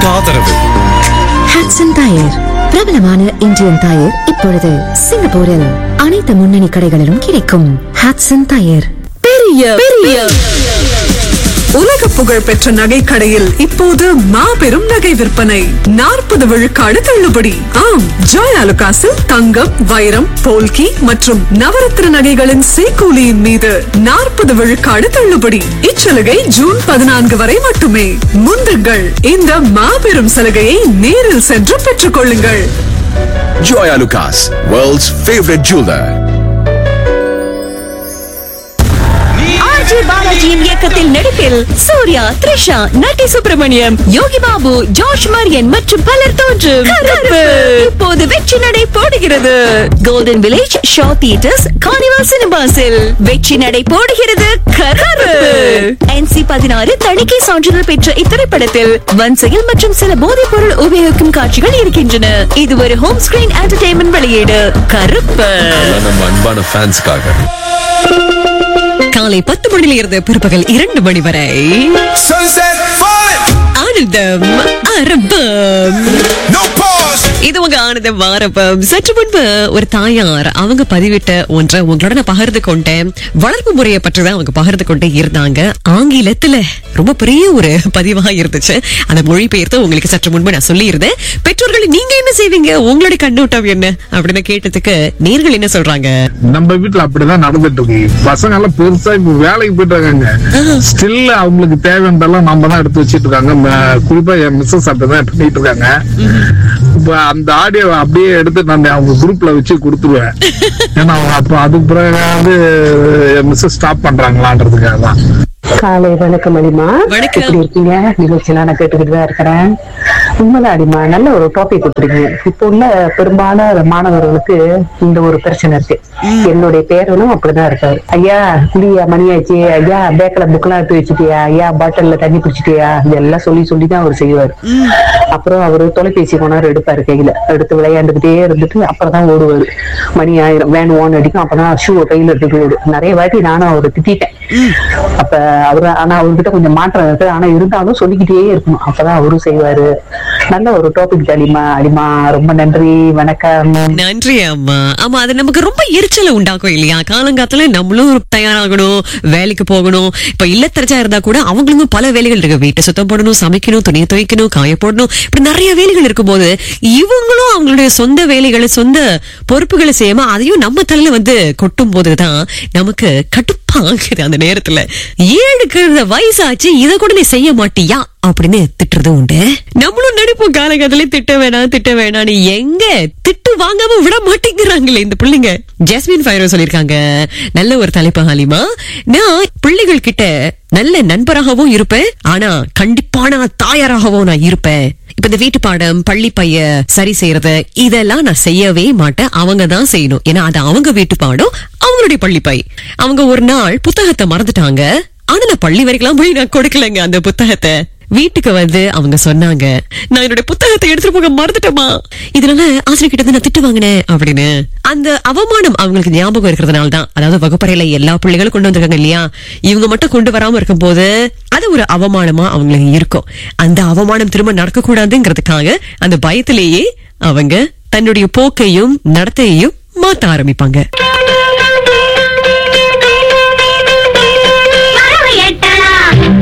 ஆதரவு ஹாட்சன் டயர் பிரபலமான Indian tyre இப்பொழுது சிங்கப்பூரில் அனைத்து முன்னணி கடைகளிலும் கிடைக்கும் ஹாட்சன் டயர் பெரிய பெரிய உலக புகழ் பெற்ற நகை கடையில் இப்போது மாபெரும் நகை விற்பனை நாற்பது விழுக்காடு தள்ளுபடி ஆம் ஜாய் அலுகாசில் தங்கம் வைரம் போல்கி மற்றும் நவரத்ன நகைகளின் சேக்கூலியின் மீது நாற்பது விழுக்காடு தள்ளுபடி இச்சலுகை ஜூன் பதினான்கு வரை மட்டுமே முந்துங்கள் இந்த மாபெரும் சலுகையை நேரில் சென்று பெற்றுக் கொள்ளுங்கள் Joya Lucas, world's favorite jeweler. RJ பாலாஜியின் இயக்கத்தில் நடிப்பில் சூர்யா த்ரிஷா நட்டி சுப்பிரமணியம் யோகி பாபு ஜார்ஜ் மரியன் மற்றும் பலர் தோன்றும் கருப்பு இப்போது வெற்றி நடை போடுகிறது Golden Village Shaw Theatres Carnival சினிமாஸில் வெற்றி நடை போடுகிறது கருப்பு என்சி பதினாறு தணிக்கை சான்றிதழ் பெற்ற இத்திரைப்படத்தில் வன்செயல் மற்றும் சில போதைப் பொருள் உபயோகிக்கும் காட்சிகள் இருக்கின்றன இது ஒரு ஹோம் ஸ்கிரீன் என்டர்டைன்மெண்ட் வெளியீடு கருப்பு நம்ம அன்பான ஃபேன்ஸ்க்காக காலை பத்து மணியில இருந்து பிற்பகல் இரண்டு மணி வரை Sunset fun! ஆனந்தம் அரபம் No pause! இது உங்க ஆனந்தம் ஆரம்பம் சற்று முன்பு ஒரு தாயார் அவங்க பதிவிட்ட ஒன்றை உங்களோட நான் பகிர்ந்து கொண்டேன் வளர்ப்பு முறையை பற்றி தான் அவங்க பகிர்ந்து கொண்டே இருந்தாங்க ஆங்கிலத்துல ரொம்ப பெரிய ஒரு பதிவா இருந்துச்சு அந்த மொழிபெயர்த்து உங்களுக்கு சற்று முன்பு நான் சொல்லியிருந்தேன் பெற்றோர்கள் நீங்க என்ன செய்வீங்க உங்களுடைய கண்ணோட்டம் என்ன அப்படின்னு கேட்டதுக்கு நேர்கள் என்ன சொல்றாங்க நம்ம வீட்டுல அப்படிதான் நடந்துட்டு இருக்கு பசங்க எல்லாம் பெருசா இப்ப வேலைக்கு போயிட்டு இருக்காங்க ஸ்டில் அவங்களுக்கு தேவையானதெல்லாம் நம்ம தான் எடுத்து வச்சிட்டு இருக்காங்க ம- குறிப்பா என் மிஸ்ஸஸ் அப்படிதான் பண்ணிட்டு இருக்காங்க இப்ப அந்த ஆடியோ அப்படியே எடுத்து நான் அவங்க குரூப்ல வச்சு கொடுத்துருவேன் ஏன்னா அவங்க அப்ப அதுக்கு பிறகு வந்து என் மிஸ்ஸஸ் ஸ்டாப் பண்றாங்களான்றதுக்காக தான் காலை வணக்கம் அடிமா வணக்கம். எப்படி இருக்கீங்க நிகழ்ச்சியெல்லாம் நான் கேட்டுக்கிட்டு தான் இருக்கிறேன் உண்மைதான் அடிமா நல்ல ஒரு டாபிக் கொடுத்துருக்கீங்க இப்போ உள்ள பெரும்பாலான மாணவர்களுக்கு இந்த ஒரு பிரச்சனை இருக்கு என்னுடைய பேரனும் அப்படிதான் இருக்காரு ஐயா குளியா மணியாச்சு ஐயா பேக்கல புக்கெல்லாம் எடுத்து வச்சுட்டியா ஐயா பாட்டில்ல தண்ணி பிடிச்சிட்டியா இதெல்லாம் சொல்லி சொல்லி தான் அவர் செய்வார் அப்புறம் அவரு தொலைபேசி கொண்டாரு எடுப்பாரு கையில எடுத்து விளையாண்டுகிட்டே இருந்துட்டு அப்புறம் தான் ஓடுவாரு மணி ஆயிரம் வேன் ஓன் அடிக்கும் அப்பதான் ஷூ கையில எடுத்துட்டு ஓடு நிறைய வாட்டி நானும் அவரை திட்டிட்டேன் அப்ப அவரு ஆனா அவர்கிட்ட கொஞ்சம் மாற்றம் இருக்கு ஆனா இருந்தாலும் சொல்லிக்கிட்டே இருக்கணும் அப்பதான் அவரும் செய்வாரு நல்ல ஒரு டாபிக் அடிமா அடிமா ரொம்ப நன்றி வணக்கம் நன்றி அம்மா ஆமா அது நமக்கு ரொம்ப எரிச்சலை உண்டாக்கும் இல்லையா காலங்காத்துல நம்மளும் தயாராகணும் வேலைக்கு போகணும் இப்ப இல்லத்தரச்சா இருந்தா கூட அவங்களுக்கும் பல வேலைகள் இருக்கு வீட்டை சுத்தம் போடணும் சமைக்கணும் துணியை துவைக்கணும் காய போடணும் இப்படி நிறைய வேலைகள் இருக்கும்போது இவங்களும் அவங்களுடைய சொந்த வேலைகளை சொந்த பொறுப்புகளை செய்யாம அதையும் நம்ம தலையில வந்து கொட்டும் போதுதான் நமக்கு கடுப்பாகுது அந்த நேரத்துல ஏழுக்கு வயசாச்சு இத கூட நீ செய்ய மாட்டியா அப்படின்னு திட்டுறது உண்டு நம்மளும் நினைப்போம் காலகட்டத்திலே திட்ட வேணாம் திட்ட வேணாம்னு எங்க திட்டு வாங்காம விட மாட்டேங்கிறாங்களே இந்த பிள்ளைங்க ஜாஸ்மின் ஃபைரோ சொல்லிருக்காங்க நல்ல ஒரு தலைப்பு ஹாலிமா நான் பிள்ளைகள் கிட்ட நல்ல நண்பராகவும் இருப்பேன் ஆனா கண்டிப்பான தாயாராகவும் நான் இருப்பேன் இப்ப இந்த வீட்டு பாடம் பள்ளி பைய சரி செய்யறது இதெல்லாம் நான் செய்யவே மாட்டேன் அவங்க தான் செய்யணும் ஏன்னா அது அவங்க வீட்டு பாடம் அவங்களுடைய பள்ளி பை அவங்க ஒரு நாள் புத்தகத்தை மறந்துட்டாங்க ஆனா நான் பள்ளி வரைக்கும் போய் நான் கொடுக்கலங்க அந்த புத்தகத்தை வீட்டுக்கு வந்து அவங்க சொன்னாங்க நான் என்னோட புத்தகத்தை எடுத்துட்டு போக மறந்துட்டேமா இதனால ஆசிரியர் கிட்ட இருந்து நான் திட்டு வாங்கினேன் அப்படின்னு அந்த அவமானம் அவங்களுக்கு ஞாபகம் இருக்கிறதுனால தான் அதாவது வகுப்பறையில எல்லா பிள்ளைகளும் கொண்டு வந்திருக்காங்க இல்லையா இவங்க மட்டும் கொண்டு வராம இருக்கும்போது அது ஒரு அவமானமா அவங்களுக்கு இருக்கும் அந்த அவமானம் திரும்ப நடக்கக்கூடாதுங்கிறதுக்காக அந்த பயத்திலேயே அவங்க தன்னுடைய போக்கையும் நடத்தையையும் மாத்த ஆரம்பிப்பாங்க